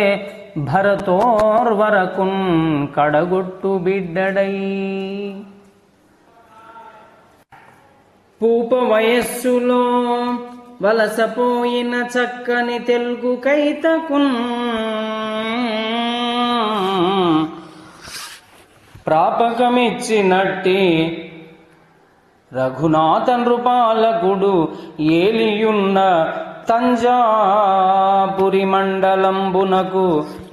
భరతోర్వరకున్ కడగొట్టు బిడ్డడై పూప వయస్సులో వలసపోయిన చక్కని తెలుగు కైతకున్ ప్రాపకమిచ్చినట్టి రఘునాథ నృపాలకుడు ఏలియున్న తంజాపురి మండలంబునకు